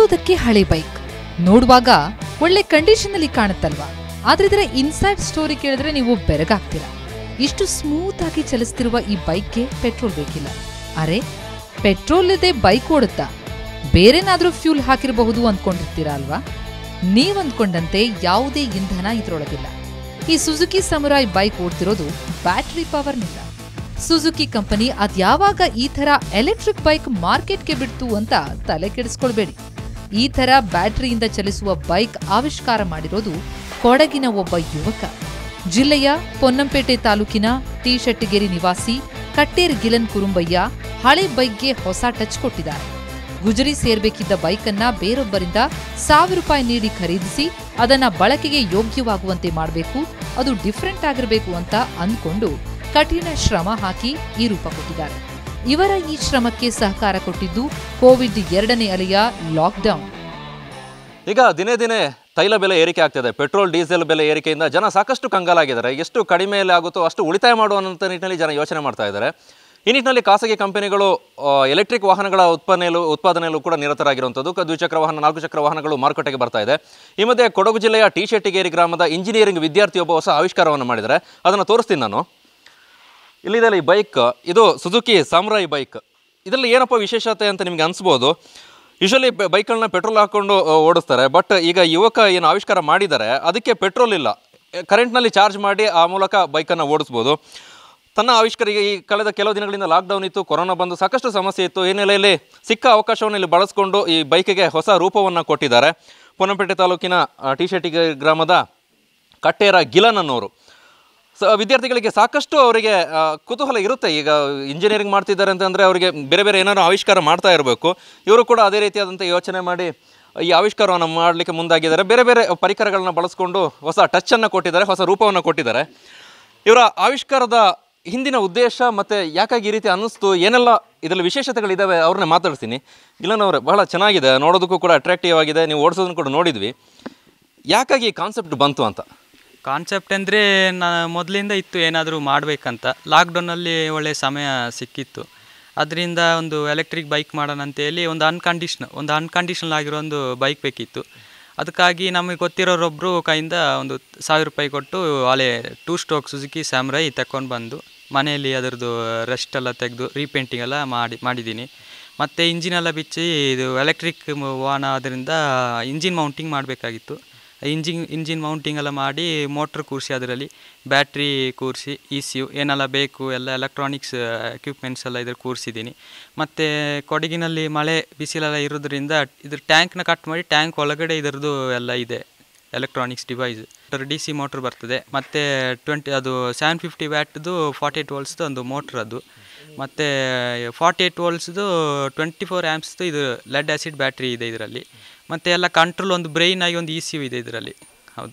ನೋಡೋದಕ್ಕೆ ಹಳೆ ಬೈಕ್ ನೋಡುವಾಗ ಒಳ್ಳೆ ಕಂಡೀಷನ್ ಅಲ್ಲಿ ಕಾಣುತ್ತಲ್ವಾ ಆದ್ರೆ ಇದರ ಇನ್ಸೈಡ್ ಸ್ಟೋರಿ ಕೇಳಿದ್ರೆ ನೀವು ಬೆರಗಾಗ್ತೀರಾ ಇಷ್ಟು ಸ್ಮೂತ್ ಆಗಿ ಚಲಿಸ್ತಿರುವ ಈ ಬೈಕ್ಗೆ ಪೆಟ್ರೋಲ್ ಬೇಕಿಲ್ಲ ಅರೆ ಪೆಟ್ರೋಲ್ ಇಲ್ಲದೆ ಬೈಕ್ ಓಡುತ್ತಾ ಬೇರೆನಾದ್ರೂ ಫ್ಯೂಲ್ ಹಾಕಿರಬಹುದು ಅಂದ್ಕೊಂಡಿರ್ತೀರಾ ಅಲ್ವಾ ನೀವ್ ಅಂದ್ಕೊಂಡಂತೆ ಯಾವುದೇ ಇಂಧನ ಇದ್ರೊಳಗಿಲ್ಲ ಈ ಸುಜುಕಿ ಸಮುರಾಯ್ ಬೈಕ್ ಓಡ್ತಿರೋದು ಬ್ಯಾಟರಿ ಪವರ್ನಿಂದ ಸುಜುಕಿ ಕಂಪನಿ ಅದ್ಯಾವಾಗ ಈ ತರ ಎಲೆಕ್ಟ್ರಿಕ್ ಬೈಕ್ ಮಾರ್ಕೆಟ್ಗೆ ಬಿಡ್ತು ಅಂತ ತಲೆ ಕೆಡಿಸ್ಕೊಳ್ಬೇಡಿ ಈ ತರ ಬ್ಯಾಟರಿಯಿಂದ ಚಲಿಸುವ ಬೈಕ್ ಆವಿಷ್ಕಾರ ಮಾಡಿರೋದು ಕೊಡಗಿನ ಒಬ್ಬ ಯುವಕ ಜಿಲ್ಲೆಯ ಪೊನ್ನಂಪೇಟೆ ತಾಲೂಕಿನ ಟಿ ಶೆಟ್ಟಿಗೇರಿ ನಿವಾಸಿ ಕಟ್ಟೇರ್ ಗಿಲನ್ ಕುರುಂಬಯ್ಯ ಹಳೆ ಬೈಕ್ಗೆ ಹೊಸ ಟಚ್ ಕೊಟ್ಟಿದ್ದಾರೆ ಗುಜರಿ ಸೇರ್ಬೇಕಿದ್ದ ಬೈಕನ್ನ ಬೇರೊಬ್ಬರಿಂದ ಸಾವಿರ ರೂಪಾಯಿ ನೀಡಿ ಖರೀದಿಸಿ ಅದನ್ನ ಬಳಕೆಗೆ ಯೋಗ್ಯವಾಗುವಂತೆ ಮಾಡಬೇಕು ಅದು ಡಿಫ್ರೆಂಟ್ ಆಗಿರಬೇಕು ಅಂತ ಅಂದ್ಕೊಂಡು ಕಠಿಣ ಶ್ರಮ ಹಾಕಿ ಈ ರೂಪ ಕೊಟ್ಟಿದ್ದಾರೆ ಇವರ ಈ ಶ್ರಮಕ್ಕೆ ಸಹಕಾರ ಕೊಟ್ಟಿದ್ದು ಕೋವಿಡ್ ಎರಡನೇ ಅಲೆಯ ಲಾಕ್ಡೌನ್ ಈಗ ದಿನೇ ದಿನೇ ತೈಲ ಬೆಲೆ ಏರಿಕೆ ಆಗ್ತಿದೆ ಪೆಟ್ರೋಲ್ ಡೀಸೆಲ್ ಬೆಲೆ ಏರಿಕೆಯಿಂದ ಜನ ಸಾಕಷ್ಟು ಕಂಗಾಲಾಗಿದ್ದಾರೆ ಎಷ್ಟು ಕಡಿಮೆಯಲ್ಲಿ ಆಗುತ್ತೋ ಅಷ್ಟು ಉಳಿತಾಯ ಮಾಡುವಂಥ ನಿಟ್ಟಿನಲ್ಲಿ ಜನ ಯೋಚನೆ ಮಾಡ್ತಾ ಇದ್ದಾರೆ ಈ ನಿಟ್ಟಿನಲ್ಲಿ ಖಾಸಗಿ ಕಂಪನಿಗಳು ಎಲೆಕ್ಟ್ರಿಕ್ ವಾಹನಗಳ ಉತ್ಪನ್ನೆಯಲ್ಲೂ ಉತ್ಪಾದನೆಯಲ್ಲೂ ಕೂಡ ನಿರತರಾಗಿರುವಂಥದ್ದು ಕ- ದ್ವಿಚಕ್ರ ವಾಹನ ನಾಲ್ಕು ಚಕ್ರ ವಾಹನಗಳು ಮಾರುಕಟ್ಟೆಗೆ ಬರ್ತಾ ಇದೆ ಈ ಮಧ್ಯೆ ಕೊಡಗು ಜಿಲ್ಲೆಯ ಟಿ ಶೆಟ್ಟಿಗೇರಿ ಗ್ರಾಮದ ಇಂಜಿನಿಯರಿಂಗ್ ವಿದ್ಯಾರ್ಥಿಯೊಬ್ಬ ಹೊಸ ಆವಿಷ್ಕಾರವನ್ನು ಮಾಡಿದ್ದಾರೆ ಅದನ್ನು ತೋರಿಸ್ತೀನಿ ನಾನು ಇಲ್ಲಿದೆ ಈ ಬೈಕ್ ಇದು ಸುಜುಕಿ ಸಾಮ್ರಾಯಿ ಬೈಕ್ ಇದರಲ್ಲಿ ಏನಪ್ಪ ವಿಶೇಷತೆ ಅಂತ ನಿಮಗೆ ಅನಿಸ್ಬೋದು ಯೂಶಲಿ ಬೈಕ್ಗಳನ್ನ ಪೆಟ್ರೋಲ್ ಹಾಕ್ಕೊಂಡು ಆ, ಓಡಿಸ್ತಾರೆ ಬಟ್ ಈಗ ಯುವಕ ಏನು ಆವಿಷ್ಕಾರ ಮಾಡಿದ್ದಾರೆ ಅದಕ್ಕೆ ಪೆಟ್ರೋಲ್ ಇಲ್ಲ ಕರೆಂಟ್ನಲ್ಲಿ ಚಾರ್ಜ್ ಮಾಡಿ ಆ ಮೂಲಕ ಬೈಕನ್ನು ಓಡಿಸ್ಬೋದು ತನ್ನ ಆವಿಷ್ಕಾರ ಈಗ ಈ ಕಳೆದ ಕೆಲವು ದಿನಗಳಿಂದ ಲಾಕ್ಡೌನ್ ಇತ್ತು ಕೊರೋನಾ ಬಂದು ಸಾಕಷ್ಟು ಸಮಸ್ಯೆ ಇತ್ತು ಈ ನೆಲೆಯಲ್ಲಿ ಸಿಕ್ಕ ಅವಕಾಶವನ್ನು ಇಲ್ಲಿ ಬಳಸ್ಕೊಂಡು ಈ ಬೈಕಿಗೆ ಹೊಸ ರೂಪವನ್ನು ಕೊಟ್ಟಿದ್ದಾರೆ ಪೊನ್ನಂಪೇಟೆ ತಾಲೂಕಿನ ಆ, ಟಿ ಶೆಟ್ಟಿಗೆ ಗ್ರಾಮದ ಕಟ್ಟೇರ ಗಿಲನ್ ಅನ್ನೋರು ಸ ವಿದ್ಯಾರ್ಥಿಗಳಿಗೆ ಸಾಕಷ್ಟು ಅವರಿಗೆ ಆ, ಕುತೂಹಲ ಇರುತ್ತೆ ಈಗ ಇಂಜಿನಿಯರಿಂಗ್ ಮಾಡ್ತಿದ್ದಾರೆ ಅಂತಂದರೆ ಅವರಿಗೆ ಬೇರೆ ಬೇರೆ ಏನಾದ್ರು ಆವಿಷ್ಕಾರ ಮಾಡ್ತಾ ಇರಬೇಕು ಇವರು ಕೂಡ ಅದೇ ರೀತಿಯಾದಂಥ ಯೋಚನೆ ಮಾಡಿ ಈ ಆವಿಷ್ಕಾರವನ್ನು ಮಾಡಲಿಕ್ಕೆ ಮುಂದಾಗಿದ್ದಾರೆ ಬೇರೆ ಬೇರೆ ಪರಿಕರಗಳನ್ನ ಬಳಸ್ಕೊಂಡು ಹೊಸ ಟಚ್ಚನ್ನು ಕೊಟ್ಟಿದ್ದಾರೆ ಹೊಸ ರೂಪವನ್ನು ಕೊಟ್ಟಿದ್ದಾರೆ ಇವರ ಆವಿಷ್ಕಾರದ ಹಿಂದಿನ ಉದ್ದೇಶ ಮತ್ತು ಯಾಕಾಗಿ ಈ ರೀತಿ ಅನ್ನಿಸ್ತು ಏನೆಲ್ಲ ಇದರಲ್ಲಿ ವಿಶೇಷತೆಗಳಿದ್ದಾವೆ ಅವ್ರನ್ನೇ ಮಾತಾಡ್ತೀನಿ ಗಿಲನ್ ಅವರೇ ಬಹಳ ಚೆನ್ನಾಗಿದೆ ನೋಡೋದಕ್ಕೂ ಕೂಡ ಅಟ್ರಾಕ್ಟಿವ್ ಆಗಿದೆ ನೀವು ಓಡಿಸೋದನ್ನು ಕೂಡ ನೋಡಿದ್ವಿ ಯಾಕಾಗಿ ಈ ಕಾನ್ಸೆಪ್ಟ್ ಬಂತು ಅಂತ ಕಾನ್ಸೆಪ್ಟ್ ಅಂದರೆ ನಾ ಮೊದಲಿಂದ ಇತ್ತು ಏನಾದರೂ ಮಾಡಬೇಕಂತ ಲಾಕ್ಡೌನಲ್ಲಿ ಒಳ್ಳೆಯ ಸಮಯ ಸಿಕ್ಕಿತ್ತು ಅದರಿಂದ ಒಂದು ಎಲೆಕ್ಟ್ರಿಕ್ ಬೈಕ್ ಮಾಡೋಣ ಅಂತೇಳಿ ಒಂದು ಅನ್ಕಂಡೀಷನ್ ಒಂದು ಅನ್ಕಂಡೀಷನಲ್ ಆಗಿರೋ ಒಂದು ಬೈಕ್ ಬೇಕಿತ್ತು ಅದಕ್ಕಾಗಿ ನಮಗೆ ಗೊತ್ತಿರೋರೊಬ್ಬರು ಕೈಯಿಂದ ಒಂದು ಸಾವಿರ ರೂಪಾಯಿ ಕೊಟ್ಟು ಹಳೆ ಟೂ ಸ್ಟ್ರೋಕ್ ಸುಜುಕಿ ಸ್ಯಾಮ್ರೈ ತಗೊಂಡು ಬಂದು ಮನೆಯಲ್ಲಿ ಅದರದ್ದು ರೆಸ್ಟ್ ಎಲ್ಲ ತೆಗೆದು ರೀಪೇಂಟಿಂಗ್ ಎಲ್ಲ ಮಾಡಿ ಮಾಡಿದ್ದೀನಿ ಮತ್ತು ಇಂಜಿನ್ ಎಲ್ಲ ಬಿಚ್ಚಿ ಇದು ಎಲೆಕ್ಟ್ರಿಕ್ ವಾಹನ ಅದರಿಂದ ಇಂಜಿನ್ ಮೌಂಟಿಂಗ್ ಮಾಡಬೇಕಾಗಿತ್ತು ಇಂಜಿನ್ ಇಂಜಿನ್ ಮೌಂಟಿಂಗ್ ಎಲ್ಲ ಮಾಡಿ ಮೋಟ್ರ್ ಕೂರಿಸಿ ಅದರಲ್ಲಿ ಬ್ಯಾಟ್ರಿ ಕೂರಿಸಿ ಇ ಸಿ ಯು ಏನೆಲ್ಲ ಬೇಕು ಎಲ್ಲ ಎಲೆಕ್ಟ್ರಾನಿಕ್ಸ್ ಎಕ್ವಿಪ್ಮೆಂಟ್ಸ್ ಎಲ್ಲ ಇದ್ರ ಕೂರಿಸಿದ್ದೀನಿ ಮತ್ತು ಕೊಡಗಿನಲ್ಲಿ ಮಳೆ ಬಿಸಿಲೆಲ್ಲ ಇರೋದ್ರಿಂದ ಇದ್ರ ಟ್ಯಾಂಕ್ನ ಕಟ್ ಮಾಡಿ ಟ್ಯಾಂಕ್ ಒಳಗಡೆ ಇದರದ್ದು ಎಲ್ಲ ಇದೆ electronics device D C motor ಬರ್ತದೆ ಮತ್ತು ಟ್ವೆಂಟಿ ಅದು ಸೆವೆನ್ ಫಿಫ್ಟಿ ವ್ಯಾಟ್ದು ಫಾರ್ಟಿ ಏಯ್ಟ್ ವೋಲ್ಸ್ದು ಒಂದು ಮೋಟ್ರ್ ಅದು ಮತ್ತು ಫಾರ್ಟಿ ಏಯ್ಟ್ ವೋಲ್ಸ್ದು ಟ್ವೆಂಟಿ ಫೋರ್ ಆ್ಯಮ್ಸ್ದು ಇದು ಲೆಡ್ ಆ್ಯಸಿಡ್ ಬ್ಯಾಟ್ರಿ ಇದೆ ಇದರಲ್ಲಿ ಮತ್ತು ಎಲ್ಲ ಕಂಟ್ರೋಲ್ ಒಂದು ಬ್ರೈನ್ ಆಗಿ ಒಂದು ಇ ಸಿ ಯು ಇದೆ ಇದರಲ್ಲಿ ಹೌದು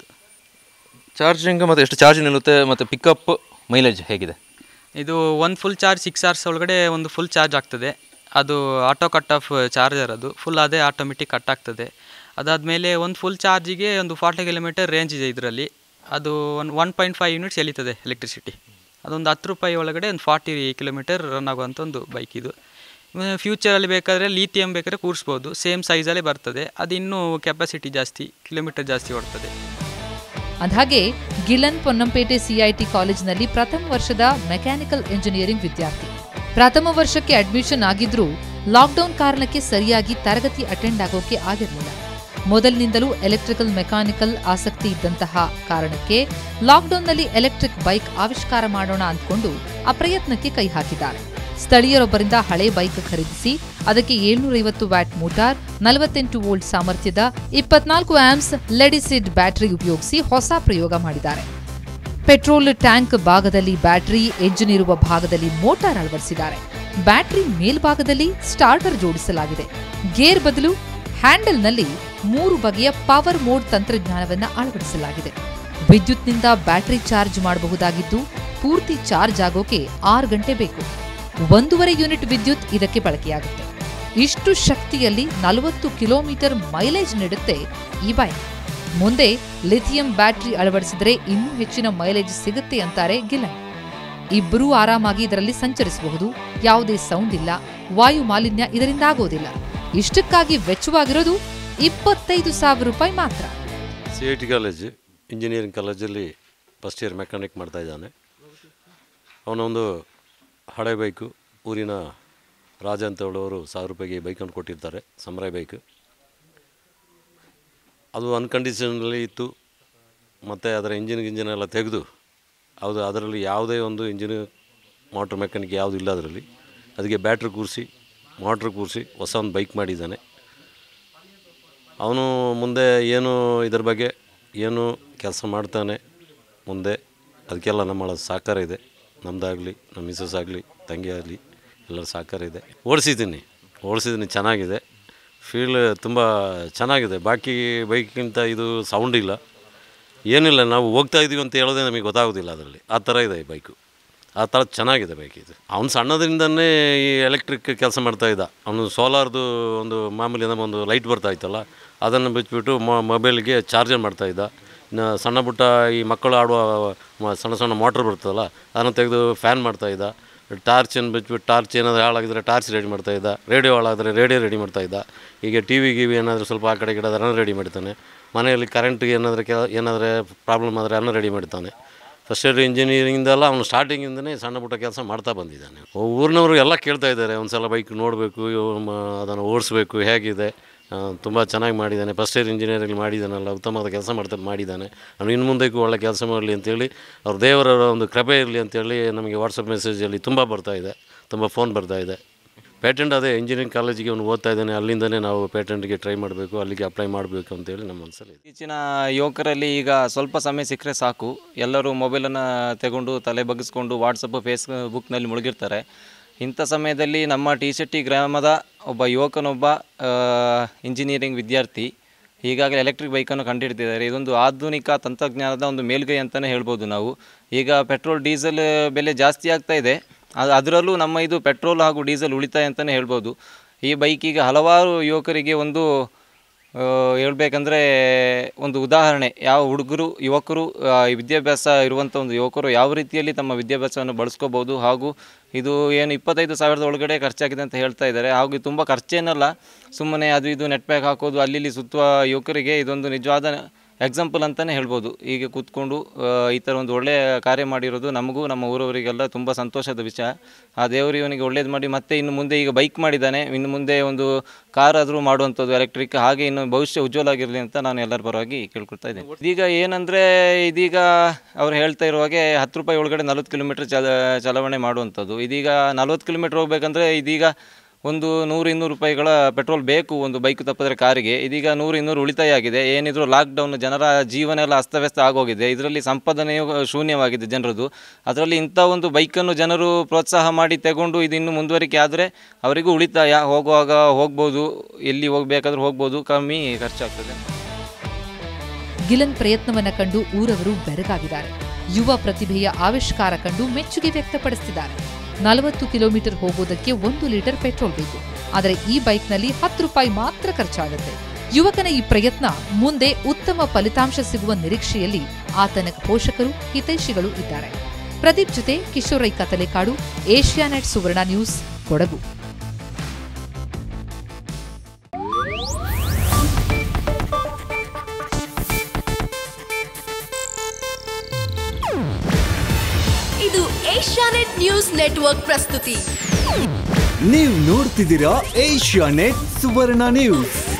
ಚಾರ್ಜಿಂಗ್ ಮತ್ತು ಎಷ್ಟು ಚಾರ್ಜ್ ನಿಲ್ಲುತ್ತೆ ಮತ್ತು ಪಿಕಪ್ ಮೈಲೇಜ್ ಹೇಗಿದೆ ಇದು ಒಂದು ಫುಲ್ ಚಾರ್ಜ್ ಸಿಕ್ಸ್ ಅವರ್ಸ್ ಒಳಗಡೆ ಒಂದು ಫುಲ್ ಚಾರ್ಜ್ ಆಗ್ತದೆ ಅದು ಆಟೋ ಕಟ್ ಆಫ್ ಚಾರ್ಜರ್ ಅದು ಫುಲ್ ಅದೇ ಆಟೋಮೆಟಿಕ್ ಕಟ್ ಆಗ್ತದೆ ಅದಾದಮೇಲೆ ಒಂದು ಫುಲ್ ಚಾರ್ಜಿಗೆ ಒಂದು ಫಾರ್ಟಿ ಕಿಲೋಮೀಟರ್ ರೇಂಜ್ ಇದೆ ಇದರಲ್ಲಿ ಅದು one one point five units ಎಳೀತದೆ ಎಲೆಕ್ಟ್ರಿಸಿಟಿ ಅದೊಂದು ಹತ್ತು ರೂಪಾಯಿ ಒಳಗಡೆ ಒಂದು ಫಾರ್ಟಿ ಕಿಲೋಮೀಟರ್ ರನ್ ಆಗುವಂಥ ಒಂದು ಬೈಕ್ ಇದು ಫ್ಯೂಚರಲ್ಲಿ ಬೇಕಾದರೆ ಲೀಥಿಯಂ ಬೇಕಾದ್ರೆ ಕೂರಿಸ್ಬೋದು ಸೇಮ್ ಸೈಜಲ್ಲೇ ಬರ್ತದೆ ಅದು ಇನ್ನೂ ಕೆಪಾಸಿಟಿ ಜಾಸ್ತಿ ಕಿಲೋಮೀಟರ್ ಜಾಸ್ತಿ ಓಡ್ತದೆ ಅಂದ್ಹಾಗೆ ಗಿಲನ್ ಪೊನ್ನಂಪೇಟೆ ಸಿಐಟಿ ಕಾಲೇಜಿನಲ್ಲಿ ಪ್ರಥಮ ವರ್ಷದ ಮೆಕ್ಯಾನಿಕಲ್ ಇಂಜಿನಿಯರಿಂಗ್ ವಿದ್ಯಾರ್ಥಿ ಪ್ರಥಮ ವರ್ಷಕ್ಕೆ ಅಡ್ಮಿಷನ್ ಆಗಿದ್ರೂ ಲಾಕ್ಡೌನ್ ಕಾರಣಕ್ಕೆ ಸರಿಯಾಗಿ ತರಗತಿ ಅಟೆಂಡ್ ಆಗೋಕೆ ಆಗಿರಲಿಲ್ಲ ಮೊದಲಿನಿಂದಲೂ ಎಲೆಕ್ಟ್ರಿಕಲ್ ಮೆಕ್ಯಾನಿಕಲ್ ಆಸಕ್ತಿ ಇದ್ದಂತಹ ಕಾರಣಕ್ಕೆ ಲಾಕ್ಡೌನ್ನಲ್ಲಿ ಎಲೆಕ್ಟ್ರಿಕ್ ಬೈಕ್ ಆವಿಷ್ಕಾರ ಮಾಡೋಣ ಅಂದ್ಕೊಂಡು ಆ ಪ್ರಯತ್ನಕ್ಕೆ ಕೈ ಹಾಕಿದ್ದಾರೆ ಸ್ಥಳೀಯರೊಬ್ಬರಿಂದ ಹಳೆ ಬೈಕ್ ಖರೀದಿಸಿ ಅದಕ್ಕೆ ಏಳ್ನೂರೈವತ್ತು ವ್ಯಾಟ್ ಮೋಟಾರ್ ನಲವತ್ತೆಂಟು ವೋಲ್ಟ್ ಸಾಮರ್ಥ್ಯದ ಇಪ್ಪತ್ನಾಲ್ಕು ಆಮ್ಸ್ ಲೆಡಿಸಿಡ್ ಬ್ಯಾಟರಿ ಉಪಯೋಗಿಸಿ ಹೊಸ ಪ್ರಯೋಗ ಮಾಡಿದ್ದಾರೆ ಪೆಟ್ರೋಲ್ ಟ್ಯಾಂಕ್ ಭಾಗದಲ್ಲಿ ಬ್ಯಾಟರಿ ಎಂಜಿನ್ ಇರುವ ಭಾಗದಲ್ಲಿ ಮೋಟಾರ್ ಅಳವಡಿಸಿದ್ದಾರೆ ಬ್ಯಾಟರಿ ಮೇಲ್ಭಾಗದಲ್ಲಿ ಸ್ಟಾರ್ಟರ್ ಜೋಡಿಸಲಾಗಿದೆ ಗೇರ್ ಬದಲು ಹ್ಯಾಂಡಲ್ನಲ್ಲಿ ಮೂರು ಬಗೆಯ ಪವರ್ ಮೋಡ್ ತಂತ್ರಜ್ಞಾನವನ್ನ ಅಳವಡಿಸಲಾಗಿದೆ ವಿದ್ಯುತ್ನಿಂದ ಬ್ಯಾಟರಿ ಚಾರ್ಜ್ ಮಾಡಬಹುದಾಗಿದ್ದು ಪೂರ್ತಿ ಚಾರ್ಜ್ ಆಗೋಕೆ ಆರು ಗಂಟೆ ಬೇಕು ಒಂದೂವರೆ ಯೂನಿಟ್ ವಿದ್ಯುತ್ ಇದಕ್ಕೆ ಬಳಕೆಯಾಗುತ್ತೆ ಇಷ್ಟು ಶಕ್ತಿಯಲ್ಲಿ ನಲವತ್ತು ಕಿಲೋಮೀಟರ್ ಮೈಲೇಜ್ ನೀಡುತ್ತೆ ಈ ಬೈಕ್ ಮುಂದೆ ಲಿಥಿಯಂ ಬ್ಯಾಟರಿ ಅಳವಡಿಸಿದರೆ ಇನ್ನೂ ಹೆಚ್ಚಿನ ಮೈಲೇಜ್ ಸಿಗುತ್ತೆ ಅಂತಾರೆ ಗಿಲನ್ ಇಬ್ಬರೂ ಆರಾಮಾಗಿ ಇದರಲ್ಲಿ ಸಂಚರಿಸಬಹುದು ಯಾವುದೇ ಸೌಂಡ್ ಇಲ್ಲ ವಾಯು ಮಾಲಿನ್ಯ ಇದರಿಂದ ಆಗೋದಿಲ್ಲ ಇಷ್ಟಕ್ಕಾಗಿ ವೆಚ್ಚವಾಗಿರೋದು ಇಪ್ಪತ್ತೈದು ಸಾವಿರ ರೂಪಾಯಿ ಮಾತ್ರ C I T college engineering ಕಾಲೇಜಲ್ಲಿ ಫಸ್ಟ್ ಇಯರ್ ಮೆಕ್ಯಾನಿಕ್ ಮಾಡ್ತಾ ಇದ್ದಾನೆ ಅವನೊಂದು ಹಳೆ ಬೈಕು ಊರಿನ ರಾಜ ಅಂತ ಹೇಳೋರು ಸಾವಿರ ರೂಪಾಯಿಗೆ ಬೈಕನ್ನು ಕೊಟ್ಟಿರ್ತಾರೆ ಸಮರಾಯ್ ಬೈಕ್ ಅದು ಅನ್ಕಂಡೀಷನಲ್ಲಿ ಇತ್ತು ಮತ್ತು ಅದರ ಇಂಜಿನ್ ಗಿಂಜಿನ್ ಎಲ್ಲ ತೆಗೆದು ಅದು ಅದರಲ್ಲಿ ಯಾವುದೇ ಒಂದು ಇಂಜಿನ್ ಮೋಟ್ರ್ ಮೆಕ್ಯಾನಿಕ್ ಯಾವುದು ಇಲ್ಲ ಅದರಲ್ಲಿ ಅದಕ್ಕೆ ಬ್ಯಾಟ್ರಿ ಕೂರಿಸಿ ಮೋಟ್ರ್ ಕೂರಿಸಿ ಹೊಸ ಒಂದು ಬೈಕ್ ಮಾಡಿದ್ದಾನೆ ಅವನು ಮುಂದೆ ಏನು ಇದ್ರ ಬಗ್ಗೆ ಏನು ಕೆಲಸ ಮಾಡ್ತಾನೆ ಮುಂದೆ ಅದಕ್ಕೆಲ್ಲ ನಮ್ಮ ಸಹಕಾರ ಇದೆ ನಮ್ಮದಾಗಲಿ ನಮ್ಮ ಮಿಸಸ್ ಆಗಲಿ ತಂಗಿ ಆಗಲಿ ಎಲ್ಲರ ಸಹಕಾರ ಇದೆ ಓಡಿಸಿದ್ದೀನಿ ಓಡಿಸಿದ್ದೀನಿ ಚೆನ್ನಾಗಿದೆ ಫೀಲ್ ತುಂಬ ಚೆನ್ನಾಗಿದೆ ಬಾಕಿ ಬೈಕ್ಗಿಂತ ಇದು ಸೌಂಡ್ ಇಲ್ಲ ಏನಿಲ್ಲ ನಾವು ಹೋಗ್ತಾ ಇದ್ದೀವಿ ಅಂತ ಹೇಳೋದೇ ನಮಗೆ ಗೊತ್ತಾಗೋದಿಲ್ಲ ಅದರಲ್ಲಿ ಆ ಥರ ಇದೆ ಈ ಬೈಕು ಆ ಥರ ಚೆನ್ನಾಗಿದೆ ಬೈಕ್ ಇದು ಅವ್ನು ಸಣ್ಣದ್ರಿಂದನೇ ಈ ಎಲೆಕ್ಟ್ರಿಕ್ ಕೆಲಸ ಮಾಡ್ತಾ ಇದ್ದ ಅವನು ಸೋಲಾರ್ದು ಒಂದು ಮಾಮೂಲಿ ನಮ್ಮ ಒಂದು ಲೈಟ್ ಬರ್ತಾ ಇತ್ತಲ್ಲ ಅದನ್ನು ಬಿಚ್ಚಿಬಿಟ್ಟು ಮೊಬೈಲ್ಗೆ ಚಾರ್ಜರ್ ಮಾಡ್ತಾ ಇದ್ದ ಇನ್ನು ಸಣ್ಣ ಪುಟ್ಟ ಈ ಮಕ್ಕಳು ಆಡುವ ಮ- ಸಣ್ಣ ಸಣ್ಣ ಮೋಟ್ರ್ ಬರ್ತದಲ್ಲ ಅದನ್ನು ತೆಗೆದು ಫ್ಯಾನ್ ಮಾಡ್ತಾ ಇದ್ದ ಟಾರ್ಚನ್ನು ಬಿಚ್ಬಿಟ್ಟು ಟಾರ್ಚ್ ಏನಾದರೂ ಹಾಳಾಗಿದ್ರೆ ಟಾರ್ಚ್ ರೆಡಿ ಮಾಡ್ತಾ ಇದ್ದ ರೇಡಿಯೋ ಹಾಳಾದರೆ ರೇಡಿಯೋ ರೆಡಿ ಮಾಡ್ತಾ ಇದ್ದ ಈಗ ಟಿ ವಿ ಗಿವಿ ಏನಾದರೂ ಸ್ವಲ್ಪ ಆ ಕಡೆ ಈ ಕಡೆ ಅದನ್ನು ರೆಡಿ ಮಾಡ್ತಾನೆ ಮನೆಯಲ್ಲಿ ಕರೆಂಟ್ಗೆ ಏನಾದರೂ ಕೆ ಏನಾದರೆ ಪ್ರಾಬ್ಲಮ್ ಆದರೆ ಅದನ್ನು ರೆಡಿ ಮಾಡ್ತಾನೆ ಫಸ್ಟ್ ಇಯರ್ ಇಂಜಿನಿಯರಿಂಗ್ದೆಲ್ಲ ಅವನು ಸ್ಟಾರ್ಟಿಂಗಿಂದನೇ ಸಣ್ಣ ಪುಟ್ಟ ಕೆಲಸ ಮಾಡ್ತಾ ಬಂದಿದ್ದಾನೆ ಊರಿನವರು ಎಲ್ಲ ಕೇಳ್ತಾ ಇದ್ದಾರೆ ಒಂದು ಸಲ ಬೈಕ್ ನೋಡಬೇಕು ಅದನ್ನು ಓಡಿಸ್ಬೇಕು ಹೇಗಿದೆ ತುಂಬ ಚೆನ್ನಾಗಿ ಮಾಡಿದ್ದಾನೆ ಫಸ್ಟ್ ಇಯರ್ ಇಂಜಿನಿಯರಿಂಗ್ ಮಾಡಿದ್ದಾನಲ್ಲ ಉತ್ತಮವಾದ ಕೆಲಸ ಮಾಡ್ತಾ ಮಾಡಿದ್ದಾನೆ ಅವನು ಇನ್ನು ಮುಂದಕ್ಕೂ ಒಳ್ಳೆ ಕೆಲಸ ಮಾಡಲಿ ಅಂತೇಳಿ ಅವ್ರ ದೇವರ ಒಂದು ಕೃಪೆ ಇರಲಿ ಅಂತೇಳಿ ನಮಗೆ ವಾಟ್ಸಪ್ ಮೆಸೇಜಲ್ಲಿ ತುಂಬ ಬರ್ತಾ ಇದೆ ತುಂಬ ಫೋನ್ ಬರ್ತಾ ಇದೆ ಪೇಟೆಂಟ್ ಅದೇ ಇಂಜಿನಿಯರಿಂಗ್ ಕಾಲೇಜಿಗೆ ಅವನು ಓದ್ತಾ ಇದ್ದಾನೆ ಅಲ್ಲಿಂದನೇ ನಾವು ಪೇಟೆಂಟ್ಗೆ ಟ್ರೈ ಮಾಡಬೇಕು ಅಲ್ಲಿಗೆ ಅಪ್ಲೈ ಮಾಡಬೇಕು ಅಂತೇಳಿ ನಮ್ಮ ಮನಸ್ಸಲ್ಲಿ ಇದೆ. ಇತ್ತೀಚಿನ ಯುವಕರಲ್ಲಿ ಈಗ ಸ್ವಲ್ಪ ಸಮಯ ಸಿಕ್ಕರೆ ಸಾಕು ಎಲ್ಲರೂ ಮೊಬೈಲನ್ನು ತಗೊಂಡು ತಲೆ ಬಗ್ಗಿಸ್ಕೊಂಡು ವಾಟ್ಸಪ್ಪು ಫೇಸ್ಬುಕ್ನಲ್ಲಿ ಮುಳುಗಿರ್ತಾರೆ ಇಂಥ ಸಮಯದಲ್ಲಿ ನಮ್ಮ ಟಿ ಶೆಟ್ಟಿ ಗ್ರಾಮದ ಒಬ್ಬ ಯುವಕನೊಬ್ಬ ಆ, ಇಂಜಿನಿಯರಿಂಗ್ ವಿದ್ಯಾರ್ಥಿ ಈಗಾಗಲೇ ಎಲೆಕ್ಟ್ರಿಕ್ ಬೈಕನ್ನು ಕಂಡುಹಿಡಿದಿದ್ದಾರೆ ಇದೊಂದು ಆಧುನಿಕ ತಂತ್ರಜ್ಞಾನದ ಒಂದು ಮೇಲುಗೈ ಅಂತಲೇ ಹೇಳ್ಬೋದು ನಾವು ಈಗ ಪೆಟ್ರೋಲ್ ಡೀಸೆಲ್ ಬೆಲೆ ಜಾಸ್ತಿ ಆಗ್ತಾ ಇದೆ ಅದು ಅದರಲ್ಲೂ ನಮ್ಮ ಇದು ಪೆಟ್ರೋಲ್ ಹಾಗೂ ಡೀಸೆಲ್ ಉಳಿತಾಯ ಅಂತಲೇ ಹೇಳ್ಬೋದು ಈ ಬೈಕಿಗೆ ಹಲವಾರು ಯುವಕರಿಗೆ ಒಂದು ಆ, ಹೇಳ್ಬೇಕಂದ್ರೆ ಒಂದು ಉದಾಹರಣೆ ಯಾವ ಹುಡುಗರು ಯುವಕರು ಆ, ಈ ವಿದ್ಯಾಭ್ಯಾಸ ಇರುವಂಥ ಒಂದು ಯುವಕರು ಯಾವ ರೀತಿಯಲ್ಲಿ ತಮ್ಮ ವಿದ್ಯಾಭ್ಯಾಸವನ್ನು ಬಳಸ್ಕೋಬೋದು ಹಾಗೂ ಇದು ಏನು ಇಪ್ಪತ್ತೈದು ಸಾವಿರದ ಒಳಗಡೆ ಖರ್ಚಾಗಿದೆ ಅಂತ ಹೇಳ್ತಾ ಇದ್ದಾರೆ ಹಾಗೂ ಇದು ತುಂಬ ಖರ್ಚೇನಲ್ಲ ಸುಮ್ಮನೆ ಅದು ಇದು ನೆಟ್ ಪ್ಯಾಕ್ ಹಾಕೋದು ಅಲ್ಲಿ ಇಲ್ಲಿ ಸುತ್ತುವ ಯುವಕರಿಗೆ ಇದೊಂದು ನಿಜವಾದ ಎಕ್ಸಾಂಪಲ್ ಅಂತಲೇ ಹೇಳ್ಬೋದು ಹೀಗೆ ಕೂತ್ಕೊಂಡು ಆ, ಈ ಥರ ಒಂದು ಒಳ್ಳೆಯ ಕಾರ್ಯ ಮಾಡಿರೋದು ನಮಗೂ ನಮ್ಮ ಊರವರಿಗೆಲ್ಲ ತುಂಬ ಸಂತೋಷದ ವಿಷಯ ಆ ದೇವರು ಇವನಿಗೆ ಒಳ್ಳೇದು ಮಾಡಿ ಮತ್ತೆ ಇನ್ನು ಮುಂದೆ ಈಗ ಬೈಕ್ ಮಾಡಿದ್ದಾನೆ ಇನ್ನು ಮುಂದೆ ಒಂದು ಕಾರ್ ಆದರೂ ಮಾಡುವಂಥದ್ದು ಎಲೆಕ್ಟ್ರಿಕ್ ಹಾಗೆ ಇನ್ನು ಭವಿಷ್ಯ ಉಜ್ವಲ ಆಗಿರಲಿ ಅಂತ ನಾನು ಎಲ್ಲರ ಪರವಾಗಿ ಕೇಳ್ಕೊಳ್ತಾ ಇದ್ದೇನೆ ಇದೀಗ ಏನಂದರೆ ಇದೀಗ ಅವ್ರು ಹೇಳ್ತಾ ಇರುವ ಹಾಗೆ ಹತ್ತು ರೂಪಾಯಿ ಒಳಗಡೆ ನಲ್ವತ್ತು ಕಿಲೋಮೀಟ್ರ್ ಚಲ ಚಲಾವಣೆ ಮಾಡುವಂಥದ್ದು ಇದೀಗ ನಲ್ವತ್ತು ಕಿಲೋಮೀಟ್ರ್ ಹೋಗ್ಬೇಕಂದ್ರೆ ಇದೀಗ ಒಂದು ನೂರು ಇನ್ನೂರು ರೂಪಾಯಿಗಳ ಪೆಟ್ರೋಲ್ ಬೇಕು ಒಂದು ಬೈಕ್ ತಪ್ಪಿದ್ರೆ ಕಾರಿಗೆ ಇದೀಗ ನೂರು ಇನ್ನೂರು ಉಳಿತಾಯ ಆಗಿದೆ ಏನಿದ್ರು ಲಾಕ್ಡೌನ್ ಜನರ ಜೀವನ ಎಲ್ಲ ಅಸ್ತವ್ಯಸ್ತ ಆಗೋಗಿದೆ ಇದರಲ್ಲಿ ಸಂಪಾದನೆಯು ಶೂನ್ಯವಾಗಿದೆ ಜನರದು ಅದರಲ್ಲಿ ಇಂಥ ಒಂದು ಬೈಕನ್ನು ಜನರು ಪ್ರೋತ್ಸಾಹ ಮಾಡಿ ತಗೊಂಡು ಇದು ಇನ್ನು ಮುಂದುವರಿಕೆ ಆದರೆ ಅವರಿಗೂ ಉಳಿತಾಯ ಹೋಗುವಾಗ ಹೋಗ್ಬೋದು ಎಲ್ಲಿ ಹೋಗ್ಬೇಕಾದ್ರೂ ಹೋಗ್ಬೋದು ಕಮ್ಮಿ ಖರ್ಚಾಗ್ತದೆ ಗಿಲನ್ ಪ್ರಯತ್ನವನ್ನ ಕಂಡು ಊರವರು ಬೆರಗಾಗಿದ್ದಾರೆ ಯುವ ಪ್ರತಿಭೆಯ ಆವಿಷ್ಕಾರ ಕಂಡು ಮೆಚ್ಚುಗೆ ವ್ಯಕ್ತಪಡಿಸಿದ್ದಾರೆ ನಲವತ್ತು ಕಿಲೋಮೀಟರ್ ಹೋಗೋದಕ್ಕೆ ಒಂದು ಲೀಟರ್ ಪೆಟ್ರೋಲ್ ಬೇಕು ಆದರೆ ಈ ಬೈಕ್ನಲ್ಲಿ ಹತ್ತು ರೂಪಾಯಿ ಮಾತ್ರ ಖರ್ಚಾಗುತ್ತೆ ಯುವಕನ ಈ ಪ್ರಯತ್ನ ಮುಂದೆ ಉತ್ತಮ ಫಲಿತಾಂಶ ಸಿಗುವ ನಿರೀಕ್ಷೆಯಲ್ಲಿ ಆತನ ಪೋಷಕರು ಹಿತೈಷಿಗಳು ಇದ್ದಾರೆ ಪ್ರದೀಪ್ ಜೊತೆ ಕಿಶೋರೈ ಕತಲೆಕಾಡು ಏಷ್ಯಾನೆಟ್ ಸುವರ್ಣ ನ್ಯೂಸ್ ಕೊಡಗು ಇದು ಏಷ್ಯಾನೆಟ್ ನ್ಯೂಸ್ ನೆಟ್ವರ್ಕ್ ಪ್ರಸ್ತುತಿ ನೀವು ನೋಡ್ತಿದ್ದೀರಾ ಏಷ್ಯಾ ನೆಟ್ ಸುವರ್ಣ ನ್ಯೂಸ್